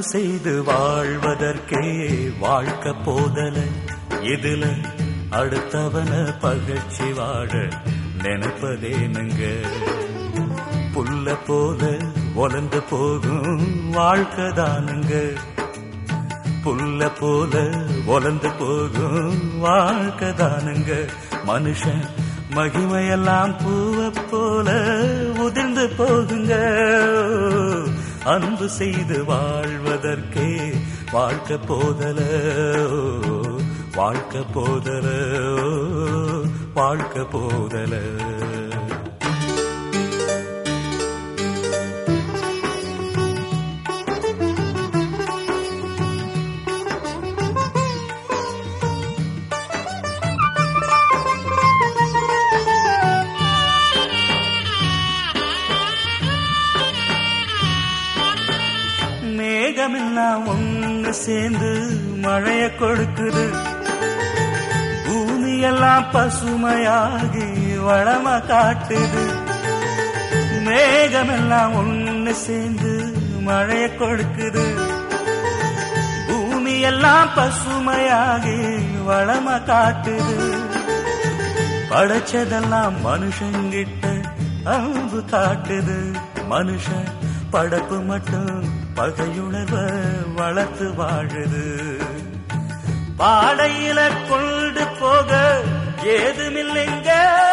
செய்து வாழ்வதற்கே வாழ்க்க போதல இதுல அடுத்தவன பகழ்ச்சி வாழ நினைப்பதேனுங்க புல்ல போல ஒலந்து போகும் வாழ்க்கை தானுங்க புல்ல போல ஒலந்து போகும் வாழ்க்கை தானுங்க மனுஷன் மகிமையெல்லாம் பூவை போல உதிர்ந்து போகுங்க அன்பு செய்து வாழ்வதற்கே வாழ்க்கை போதல வாழ்க்கை போதல வாழ்க்கை போதல மேகமெல்லாம் ஒண்ணு சேர்ந்து மழைய கொடுக்குது பூமியெல்லாம் பசுமையாகி வளம காட்டுது மேகமெல்லாம் ஒண்ணு சேர்ந்து மழைய கொடுக்குது பூமியெல்லாம் பசுமையாகி வளம காட்டுது படைச்சதெல்லாம் மனுஷங்கிட்ட அன்பு காட்டுது மனுஷன் படைப்பு மட்டும் பகையுணர்வ வளர்த்து வாழுது பாடையில கொண்டு போக ஏதுமில்லைங்க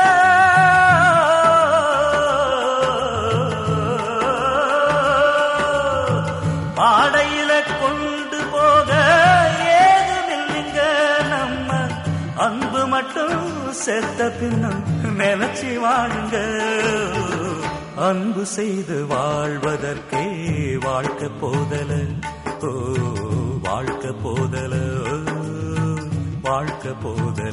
பாடையில கொண்டு போக ஏதுமில்லைங்க நம்ம அன்பு மட்டும் செத்த பின்னும் நினைச்சு வாழுங்க அன்பு செய்து வாழ்வதற்கே வாழ்க்கை போதல ஓ வாழ்க்கை போதல ஓ, வாழ்க்கை போதல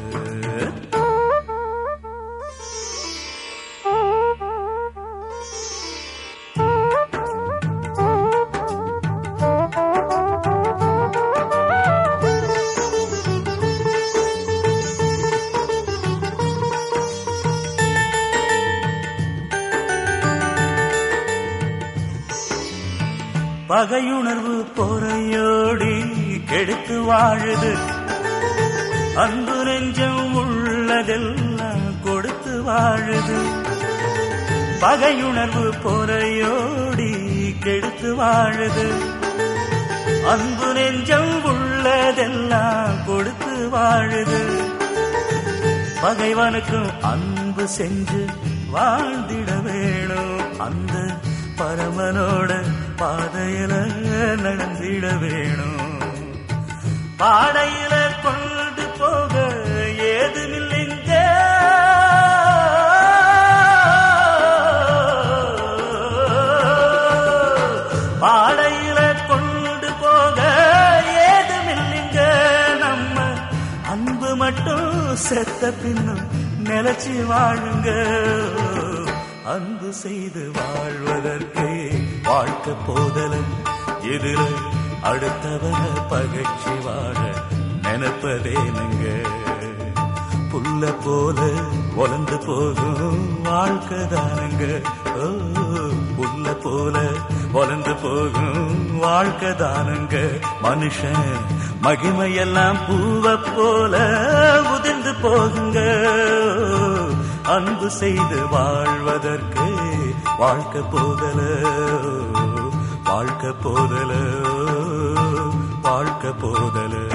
பகையுணர்வு பொறையோடி கெடுத்து வாழுது அன்பு நெஞ்சம் உள்ளதெல்லாம் கொடுத்து வாழுது பகையுணர்வு பொறையோடி கெடுத்து வாழுது அன்பு நெஞ்சம் உள்ளதெல்லாம் கொடுத்து வாழுது பகைவனுக்கும் அன்பு செஞ்சு வாழ்ந்திட வேணும் அந்த பரமனோட பாதையில நடந்திட வேணும் பாடையில கொண்டு போக ஏதுமில்லைங்க பாடையில கொண்டு போக ஏதுமில்லைங்க நம்ம அன்பு மட்டும் செத்த பின்னும் நிலைச்சு வாழுங்க அன்பு செய்து வாழ்வதற்கே வாழ்க்கை போதல எதிர அடுத்தவன பகழ்ச்சி வாழ நினைப்பதேனுங்க புல்ல போல வளர்ந்து போகும் வாழ்க்கை தானுங்க ஓ, புல்ல போல வளர்ந்து போகும் வாழ்க்கை தானுங்க மனுஷன் மகிமையெல்லாம் பூவை போல உதிர்ந்து போகுங்க அன்பு செய்து வாழ்வதற்கு வாழ்க்கை போதல வாழ்க்கை போதல வாழ்க்கை போதல